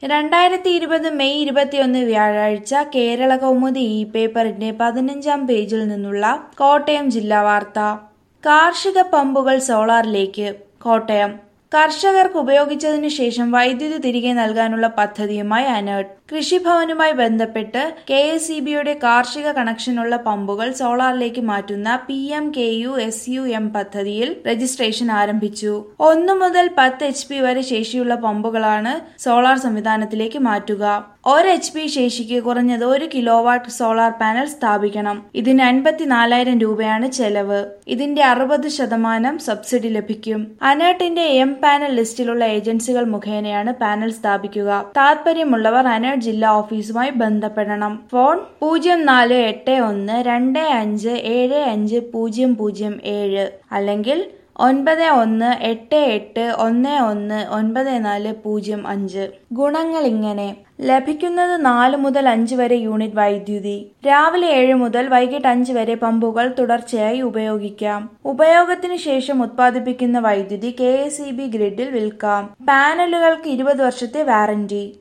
രണ്ടായിരത്തി ഇരുപത് മെയ് ഇരുപത്തിയൊന്ന് വ്യാഴാഴ്ച കേരള കൗമുദി ഇ പേപ്പറിന്റെ പതിനഞ്ചാം പേജിൽ നിന്നുള്ള കോട്ടയം ജില്ലാ വാർത്ത കാർഷിക പമ്പുകൾ സോളാറിലേക്ക് കോട്ടയം കർഷകർക്ക് ഉപയോഗിച്ചതിനു ശേഷം വൈദ്യുതി തിരികെ നൽകാനുള്ള പദ്ധതിയുമായി അനേർട്ട് കൃഷിഭവനുമായി ബന്ധപ്പെട്ട് കെ എസ് ഇ ബിയുടെ കാർഷിക കണക്ഷനുള്ള പമ്പുകൾ സോളാറിലേക്ക് മാറ്റുന്ന P M K U S U M പദ്ധതിയിൽ രജിസ്ട്രേഷൻ ആരംഭിച്ചു ഒന്നു മുതൽ പത്ത് എച്ച് പി വരെ ശേഷിയുള്ള പമ്പുകളാണ് സോളാർ സംവിധാനത്തിലേക്ക് മാറ്റുക ഒരു എച്ച് പി ശേഷിക്ക് കുറഞ്ഞത് ഒരു കിലോവാട്ട് സോളാർ പാനൽ സ്ഥാപിക്കണം ഇതിന് അൻപത്തിനാലായിരം രൂപയാണ് ചെലവ് ഇതിന്റെ അറുപത് ശതമാനം സബ്സിഡി ലഭിക്കും അനേർട്ടിന്റെ എം പാനൽ ലിസ്റ്റിലുള്ള ഏജൻസികൾ മുഖേനയാണ് പാനൽ സ്ഥാപിക്കുക താൽപര്യമുള്ളവർ അനേർട്ട് ജില്ലാ ഓഫീസുമായി ബന്ധപ്പെടണം ഫോൺ പൂജ്യം നാല് എട്ട് ഒന്ന് രണ്ട് അഞ്ച് ഏഴ് അഞ്ച് പൂജ്യം പൂജ്യം ഏഴ് അല്ലെങ്കിൽ ഒൻപത് ഒന്ന് എട്ട് എട്ട് ഒന്ന് ഒന്ന് ഒൻപത് നാല് പൂജ്യം അഞ്ച് ഗുണങ്ങൾ ഇങ്ങനെ ലഭിക്കുന്നത് നാല് മുതൽ അഞ്ച് വരെ യൂണിറ്റ് വൈദ്യുതി രാവിലെ ഏഴ് മുതൽ വൈകിട്ട് അഞ്ച് വരെ പമ്പുകൾ തുടർച്ചയായി ഉപയോഗിക്കാം ഉപയോഗത്തിന് ശേഷം ഉത്പാദിപ്പിക്കുന്ന വൈദ്യുതി കെ ഗ്രിഡിൽ വിൽക്കാം പാനലുകൾക്ക് ഇരുപത് വർഷത്തെ വാറന്റി